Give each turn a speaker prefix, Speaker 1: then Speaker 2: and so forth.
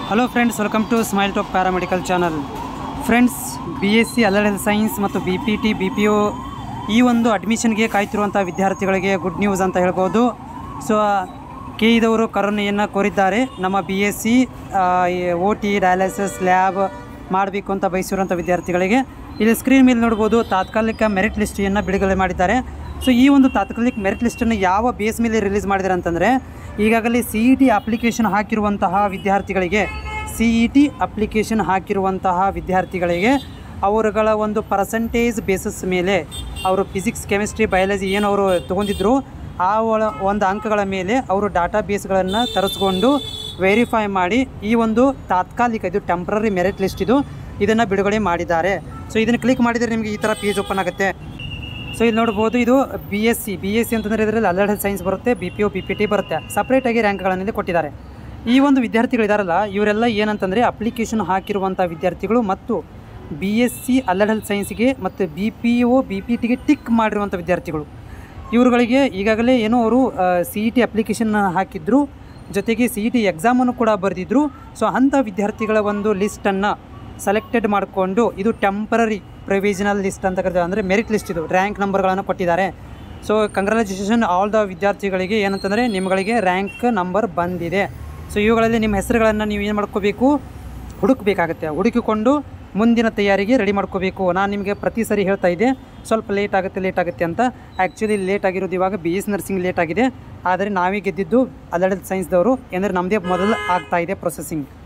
Speaker 1: hello friends welcome to smile top paramedical channel friends B S C allied science ಮತ್ತು B P T B P O ಈ ಒಂದು ಅಡ್ಮಿಷನ್ಗೆ ಕಾಯ್ತಿರುವಂಥ ವಿದ್ಯಾರ್ಥಿಗಳಿಗೆ good news ಅಂತ ಹೇಳ್ಬೋದು so K ಇದವರು ಕರುಣೆಯನ್ನು ಕೋರಿದ್ದಾರೆ ನಮ್ಮ B S C O T dialysis lab ಮಾಡಬೇಕು ಅಂತ ಬಯಸಿರುವಂಥ ವಿದ್ಯಾರ್ಥಿಗಳಿಗೆ ಇಲ್ಲಿ ಸ್ಕ್ರೀನ್ ಮೇಲೆ ನೋಡ್ಬೋದು ತಾತ್ಕಾಲಿಕ ಮೆರಿಟ್ ಲಿಸ್ಟಿಯನ್ನು ಬಿಡುಗಡೆ ಮಾಡಿದ್ದಾರೆ ಸೊ ಈ ಒಂದು ತಾತ್ಕಾಲಿಕ ಮೆರಿಟ್ ಲಿಸ್ಟನ್ನು ಯಾವ ಬೇಸ್ ಮೇಲೆ ರಿಲೀಸ್ ಮಾಡಿದ್ದಾರೆ ಅಂತಂದರೆ ಈಗಾಗಲೇ ಸಿ ಇ ಟಿ ಅಪ್ಲಿಕೇಶನ್ ಹಾಕಿರುವಂತಹ ವಿದ್ಯಾರ್ಥಿಗಳಿಗೆ ಸಿ ಇ ಟಿ ಅಪ್ಲಿಕೇಶನ್ ಹಾಕಿರುವಂತಹ ವಿದ್ಯಾರ್ಥಿಗಳಿಗೆ ಅವರುಗಳ ಒಂದು ಪರ್ಸಂಟೇಜ್ ಬೇಸಿಸ್ ಮೇಲೆ ಅವರು ಫಿಸಿಕ್ಸ್ ಕೆಮಿಸ್ಟ್ರಿ ಬಯಾಲಜಿ ಏನು ಅವರು ತೊಗೊಂಡಿದ್ರು ಆ ಒಳ ಒಂದು ಅಂಕಗಳ ಮೇಲೆ ಅವರು ಡಾಟಾ ಬೇಸ್ಗಳನ್ನು ತರಿಸ್ಕೊಂಡು ವೆರಿಫೈ ಮಾಡಿ ಈ ಒಂದು ತಾತ್ಕಾಲಿಕ ಇದು ಟೆಂಪ್ರರಿ ಮೆರಿಟ್ ಲಿಸ್ಟ್ ಇದು ಇದನ್ನು ಬಿಡುಗಡೆ ಮಾಡಿದ್ದಾರೆ ಸೊ ಇದನ್ನು ಕ್ಲಿಕ್ ಮಾಡಿದರೆ ನಿಮಗೆ ಈ ಥರ ಪೇಜ್ ಓಪನ್ ಆಗುತ್ತೆ ಸೊ ಇಲ್ಲಿ ನೋಡ್ಬೋದು ಇದು B S C B S C ಅಂತಂದರೆ ಇದರಲ್ಲಿ ಅಲರ್ಟ್ ಸೈನ್ಸ್ ಬರುತ್ತೆ B P O B P T ಬರುತ್ತೆ ಸಪ್ರೇಟಾಗಿ ರ್ಯಾಂಕ್ಗಳನ್ನು ಇಲ್ಲಿ ಕೊಟ್ಟಿದ್ದಾರೆ ಈ ಒಂದು ವಿದ್ಯಾರ್ಥಿಗಳಿದಾರಲ್ಲ ಇವರೆಲ್ಲ ಏನಂತಂದರೆ ಅಪ್ಲಿಕೇಶನ್ ಹಾಕಿರುವಂಥ ವಿದ್ಯಾರ್ಥಿಗಳು ಮತ್ತು ಬಿ ಎಸ್ ಸಿ ಅಲರ್ಟ್ ಸೈನ್ಸ್ಗೆ ಮತ್ತು B P O B P ಟಿಗೆ ಟಿಕ್ ಮಾಡಿರುವಂಥ ವಿದ್ಯಾರ್ಥಿಗಳು ಇವ್ರುಗಳಿಗೆ ಈಗಾಗಲೇ ಏನೋ ಅವರು ಸಿ ಇ ಟಿ ಅಪ್ಲಿಕೇಶನ್ ಹಾಕಿದ್ರು ಜೊತೆಗೆ ಸಿ ಇ ಟಿ ಎಕ್ಸಾಮನ್ನು ಕೂಡ ಬರೆದಿದ್ರು ಸೊ ಅಂಥ ವಿದ್ಯಾರ್ಥಿಗಳ ಒಂದು ಲಿಸ್ಟನ್ನು ಸೆಲೆಕ್ಟೆಡ್ ಮಾಡಿಕೊಂಡು ಇದು ಟೆಂಪರರಿ ಪ್ರೊವಿಷನಲ್ ಲಿಸ್ಟ್ ಅಂತ ಕರೀತಾರೆ ಅಂದರೆ ಮೆರಿಟ್ ಲಿಸ್ಟ್ ಇದು ರ್ಯಾಂಕ್ ನಂಬರ್ಗಳನ್ನು ಕೊಟ್ಟಿದ್ದಾರೆ ಸೊ ಕಂಗ್ರ್ಯಾಚುಲೇಷನ್ ಆಲ್ ದ ವಿದ್ಯಾರ್ಥಿಗಳಿಗೆ ಏನಂತಂದರೆ ನಿಮ್ಮಗಳಿಗೆ ರ್ಯಾಂಕ್ ನಂಬರ್ ಬಂದಿದೆ ಸೊ ಇವುಗಳಲ್ಲಿ ನಿಮ್ಮ ಹೆಸರುಗಳನ್ನು ನೀವು ಏನು ಮಾಡ್ಕೋಬೇಕು ಹುಡುಕಬೇಕಾಗತ್ತೆ ಹುಡುಕಿಕೊಂಡು ಮುಂದಿನ ತಯಾರಿಗೆ ರೆಡಿ ಮಾಡ್ಕೋಬೇಕು ನಾನು ನಿಮಗೆ ಪ್ರತಿ ಸರಿ ಹೇಳ್ತಾ ಇದ್ದೆ ಸ್ವಲ್ಪ ಲೇಟ್ ಆಗುತ್ತೆ ಲೇಟ್ ಆಗುತ್ತೆ ಅಂತ ಆ್ಯಕ್ಚುಲಿ ಲೇಟ್ ಆಗಿರೋದು ಇವಾಗ ಬಿ ಎಸ್ ನರ್ಸಿಂಗ್ ಲೇಟ್ ಆಗಿದೆ ಆದರೆ ನಾವೇ ಗೆದ್ದಿದ್ದು ಅಲರ್ಟ್ ಸೈನ್ಸ್ದವರು ಅಂದರೆ ನಮ್ಮದೇ ಮೊದಲು ಆಗ್ತಾ ಇದೆ ಪ್ರೊಸೆಸಿಂಗ್